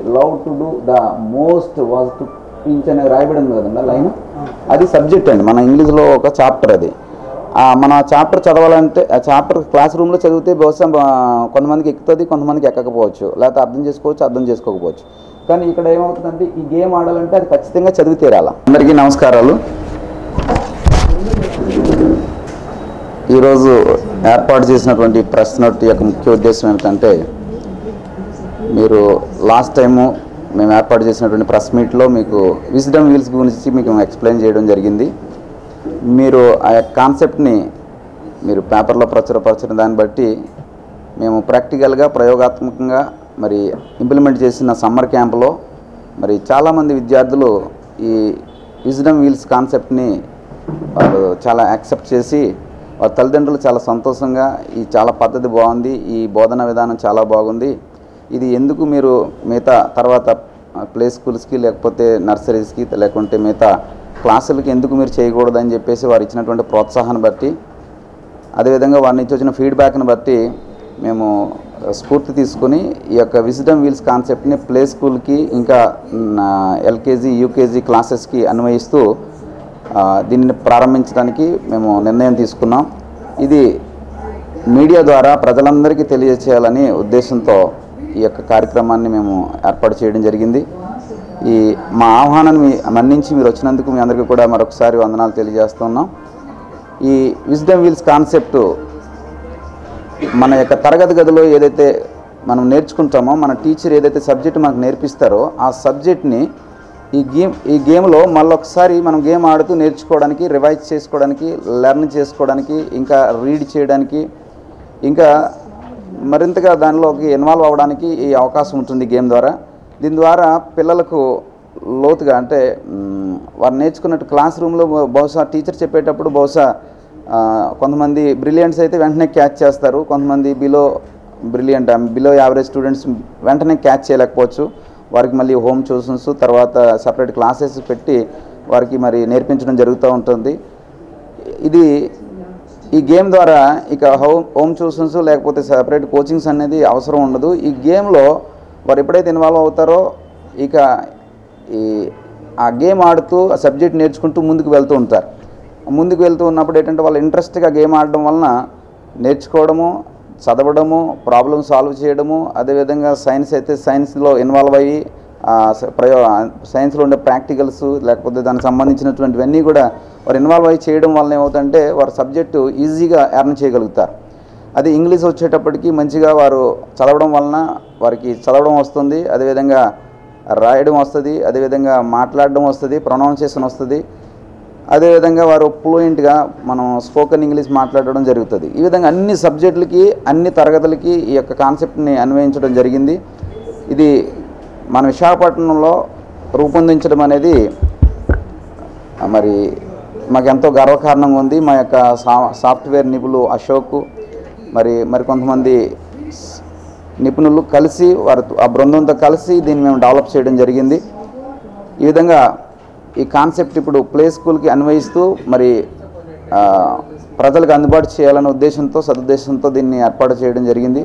love to do the most was to pinch అనేది రాయబడి ఉంది కదండి లైన్ అది సబ్జెక్ట్ అండి మన ఇంగ్లీష్లో ఒక చాప్టర్ అది ఆ, మన చాప్టర్ చదవాలంటే ఆ చాప్టర్ క్లాస్ రూమ్లో చదివితే బహుశా ఆ, కొంతమందికి ఎక్కుతుంది కొంతమందికి ఎక్కకపోవచ్చు లేకపోతే అర్థం చేసుకోవచ్చు అర్థం చేసుకోకపోవచ్చు కానీ ఇక్కడ ఏమవుతుందంటే ఈ గేమ్ ఆడాలంటే అది ఖచ్చితంగా చదివి తీరాల అందరికీ నమస్కారాలు ఈరోజు ఏర్పాటు చేసినటువంటి ప్రెస్ నోట్ యొక్క ముఖ్య ఉద్దేశం ఏమిటంటే మీరు లాస్ట్ టైము మేము ఏర్పాటు చేసినటువంటి ప్రెస్ మీట్లో మీకు విజ్డమ్ వీల్స్ గురించి మీకు ఎక్స్ప్లెయిన్ చేయడం జరిగింది మీరు ఆ యొక్క కాన్సెప్ట్ని మీరు పేపర్లో ప్రచురపరచిన దాన్ని బట్టి మేము ప్రాక్టికల్గా ప్రయోగాత్మకంగా మరి ఇంప్లిమెంట్ చేసిన సమ్మర్ క్యాంప్లో మరి చాలామంది విద్యార్థులు ఈ విజ్డమ్ వీల్స్ కాన్సెప్ట్ని వాళ్ళు చాలా యాక్సెప్ట్ చేసి వాళ్ళ తల్లిదండ్రులు చాలా సంతోషంగా ఈ చాలా పద్ధతి బాగుంది ఈ బోధన విధానం చాలా బాగుంది ఇది ఎందుకు మీరు మిగతా తర్వాత ప్లే స్కూల్స్కి లేకపోతే నర్సరీస్కి లేకుంటే మిగతా క్లాసులకి ఎందుకు మీరు చేయకూడదని చెప్పేసి వారు ఇచ్చినటువంటి ప్రోత్సాహాన్ని బట్టి అదేవిధంగా వారి నుంచి వచ్చిన ఫీడ్బ్యాక్ని బట్టి మేము స్ఫూర్తి తీసుకుని ఈ యొక్క విజిడమ్ వీల్స్ కాన్సెప్ట్ని ప్లే స్కూల్కి ఇంకా ఎల్కేజీ యూకేజీ క్లాసెస్కి అన్వయిస్తూ ఆ, దీనిని ప్రారంభించడానికి మేము నిర్ణయం తీసుకున్నాం ఇది మీడియా ద్వారా ప్రజలందరికీ తెలియచేయాలని ఉద్దేశంతో ఈ యొక్క కార్యక్రమాన్ని మేము ఏర్పాటు చేయడం జరిగింది ఈ మా ఆహ్వానాన్ని మన్నించి మీరు వచ్చినందుకు మీ అందరికీ కూడా మరొకసారి వందనాలు తెలియజేస్తున్నాం ఈ విజ్డమ్ వీల్స్ కాన్సెప్ట్ మన యొక్క తరగతి గదిలో ఏదైతే మనం నేర్చుకుంటామో మన టీచర్ ఏదైతే సబ్జెక్ట్ మనకు నేర్పిస్తారో ఆ సబ్జెక్ట్ని ఈ గేమ్ ఈ గేమ్లో మళ్ళొకసారి మనం గేమ్ ఆడుతూ నేర్చుకోవడానికి రివైజ్ చేసుకోవడానికి లెర్న్ చేసుకోవడానికి ఇంకా రీడ్ చేయడానికి ఇంకా మరింతగా దానిలోకి ఇన్వాల్వ్ అవ్వడానికి ఈ అవకాశం ఉంటుంది గేమ్ ద్వారా దీని ద్వారా పిల్లలకు లోతుగా అంటే మ్, వారు నేర్చుకున్నట్టు క్లాస్ రూమ్లో బహుశా టీచర్ చెప్పేటప్పుడు బహుశా ఆ, కొంతమంది బ్రిలియంట్స్ అయితే వెంటనే క్యాచ్ చేస్తారు కొంతమంది below brilliant below average students వెంటనే క్యాచ్ చేయలేకపోవచ్చు వారికి మళ్ళీ హోమ్ ట్యూషన్స్ తర్వాత సపరేట్ క్లాసెస్ పెట్టి వారికి మరి నేర్పించడం జరుగుతూ ఉంటుంది ఇది ఈ గేమ్ ద్వారా ఇక హోమ్ హోమ్ ట్యూషన్స్ లేకపోతే సపరేట్ కోచింగ్స్ అనేది అవసరం ఉండదు ఈ గేమ్లో వారు ఎప్పుడైతే ఇన్వాల్వ్ అవుతారో ఇక ఈ ఆ గేమ్ ఆడుతూ ఆ సబ్జెక్ట్ నేర్చుకుంటూ ముందుకు వెళ్తూ ఉంటారు ముందుకు వెళ్తూ ఉన్నప్పుడు ఏంటంటే వాళ్ళు ఇంట్రెస్ట్గా గేమ్ ఆడడం వలన నేర్చుకోవడము చదవడము ప్రాబ్లమ్ సాల్వ్ చేయడము అదేవిధంగా సైన్స్ అయితే సైన్స్లో ఇన్వాల్వ్ అయ్యి ఆ స- ప్రయో సైన్స్లో ఉండే ప్రాక్టికల్స్ లేకపోతే దానికి సంబంధించినటువంటివన్నీ కూడా వారు ఇన్వాల్వ్ అయ్యి చేయడం వలన ఏమవుతుందంటే వారి సబ్జెక్టు ఈజీగా ఎర్న్ చేయగలుగుతారు అది ఇంగ్లీష్ వచ్చేటప్పటికి మంచిగా వారు చదవడం వలన వారికి చదవడం వస్తుంది అదేవిధంగా రాయడం వస్తుంది అదేవిధంగా మాట్లాడడం వస్తుంది ప్రొనౌన్సియేషన్ వస్తుంది అదేవిధంగా వారు ఫ్లూయెంట్గా మనం స్పోకెన్ ఇంగ్లీష్ మాట్లాడడం జరుగుతుంది ఈ విధంగా అన్ని సబ్జెక్టులకి అన్ని తరగతులకి ఈ యొక్క కాన్సెప్ట్ని అన్వయించడం జరిగింది ఇది మన విశాఖపట్నంలో రూపొందించడం అనేది ఆ, మరి మాకు ఎంతో గర్వకారణంగా ఉంది మా యొక్క సా సాఫ్ట్వేర్ నిపుణులు అశోక్ మరి మరి కొంతమంది స్- నిపుణులు కలిసి వారు ఆ బృందంతో కలిసి దీన్ని మేము డెవలప్ చేయడం జరిగింది ఈ విధంగా ఈ కాన్సెప్ట్ ఇప్పుడు ప్లే స్కూల్కి అన్వయిస్తూ మరి ఆ, ప్రజలకు అందుబాటు చేయాలనే ఉద్దేశంతో సదుద్దేశంతో దీన్ని ఏర్పాటు చేయడం జరిగింది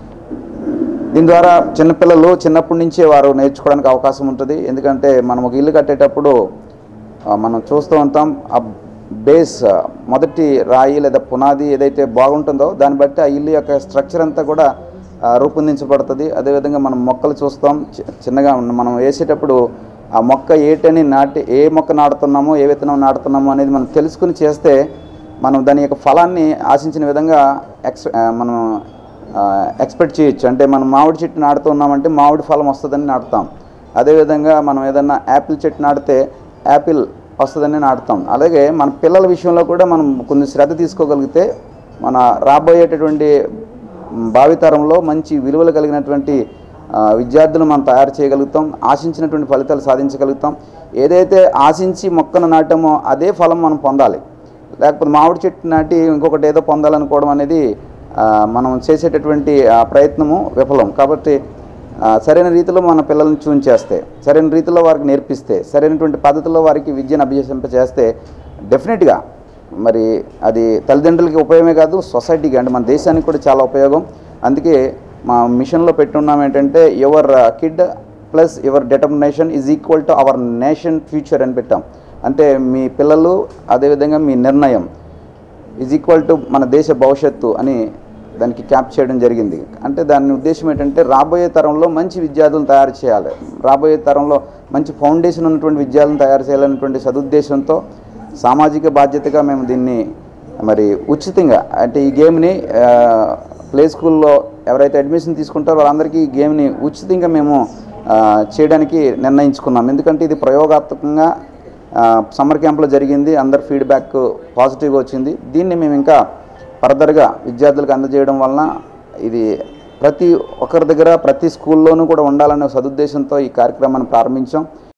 దీని ద్వారా చిన్నపిల్లలు చిన్నప్పటి నుంచే వారు నేర్చుకోవడానికి అవకాశం ఉంటుంది ఎందుకంటే మనం ఒక ఇల్లు కట్టేటప్పుడు ఆ, మనం చూస్తూ ఉంటాం ఆ బేస్ ఆ, మొదటి రాయి లేదా పునాది ఏదైతే బాగుంటుందో దాన్ని బట్టి ఆ ఇల్లు యొక్క స్ట్రక్చర్ అంతా కూడా ఆ, రూపొందించబడుతుంది అదేవిధంగా మనం మొక్కలు చూస్తాం చి- చిన్నగా ఉన్న- మనం వేసేటప్పుడు ఆ మొక్క ఏటని నాటి ఏ మొక్క నాటుతున్నామో ఏ విత్తనం నాటుతున్నామో అనేది మనం తెలుసుకుని చేస్తే మనం దాని యొక్క ఫలాన్ని ఆశించిన విధంగా ఎక్స్ ఆ, మనం ఎక్స్పెక్ట్ చేయొచ్చు అంటే మనం మామిడి చెట్టు నాటుతున్నామంటే మామిడి ఫలం వస్తుందని నాటుతాం అదేవిధంగా మనం ఏదన్నా యాపిల్ చెట్టు నాటితే యాపిల్ వస్తుందని నాటుతాం అలాగే మన పిల్లల విషయంలో కూడా మనం కొన్ని శ్రద్ధ తీసుకోగలిగితే మన రాబోయేటటువంటి మ్, భావితరంలో మంచి విలువలు కలిగినటువంటి ఆ, విద్యార్థులు మనం తయారు చేయగలుగుతాం ఆశించినటువంటి ఫలితాలు సాధించగలుగుతాం ఏదైతే ఆశించి మొక్కను నాటామో అదే ఫలం మనం పొందాలి లేకపోతే మామిడి చెట్టు నాటి ఇంకొకటి ఏదో పొందాలనుకోవడం అనేది ఆ, మనం చేసేటటువంటి ఆ ప్రయత్నము విఫలం కాబట్టి ఆ, సరైన రీతిలో మన పిల్లల్ని ట్యూన్ చేస్తే సరైన రీతిలో వారికి నేర్పిస్తే సరైనటువంటి పద్ధతిలో వారికి విద్యను అభ్యసింప చేస్తే డెఫినెట్గా మరి అది తల్లిదండ్రులకి ఉపయోగమే కాదు సొసైటీకి అంటే మన దేశానికి కూడా చాలా ఉపయోగం అందుకే మా మిషన్లో పెట్టున్నాం ఏంటంటే your kid plus your determination is equal to our nation future అని పెట్టాం అంటే మీ పిల్లలు అదేవిధంగా మీ నిర్ణయం ఈజ్ ఈక్వల్ టు మన దేశ భవిష్యత్తు అని దానికి క్యాప్ చేయడం జరిగింది అంటే దాని ఉద్దేశం ఏంటంటే రాబోయే తరంలో మంచి విద్యార్థులను తయారు చేయాలి రాబోయే తరంలో మంచి ఫౌండేషన్ ఉన్నటువంటి విద్యార్థులను తయారు చేయాలనేటువంటి సదుద్దేశంతో సామాజిక బాధ్యతగా మేము దీన్ని మరి ఉచితంగా అంటే ఈ గేమ్ని ఆ, ప్లే స్కూల్లో ఎవరైతే అడ్మిషన్ తీసుకుంటారో వాళ్ళందరికీ ఈ గేమ్ని ఉచితంగా మేము ఆ, చేయడానికి నిర్ణయించుకున్నాం ఎందుకంటే ఇది ప్రయోగాత్మకంగా ఆ, సమ్మర్ క్యాంప్లో జరిగింది అందరి ఫీడ్బ్యాక్ పాజిటివ్గా వచ్చింది దీన్ని మేము ఇంకా ఫర్దర్గా విద్యార్థులకు అందజేయడం వలన ఇది ప్రతి ఒక్కరి దగ్గర ప్రతి స్కూల్లోనూ కూడా ఉండాలనే సదుద్దేశంతో ఈ కార్యక్రమాన్ని ప్రారంభించాం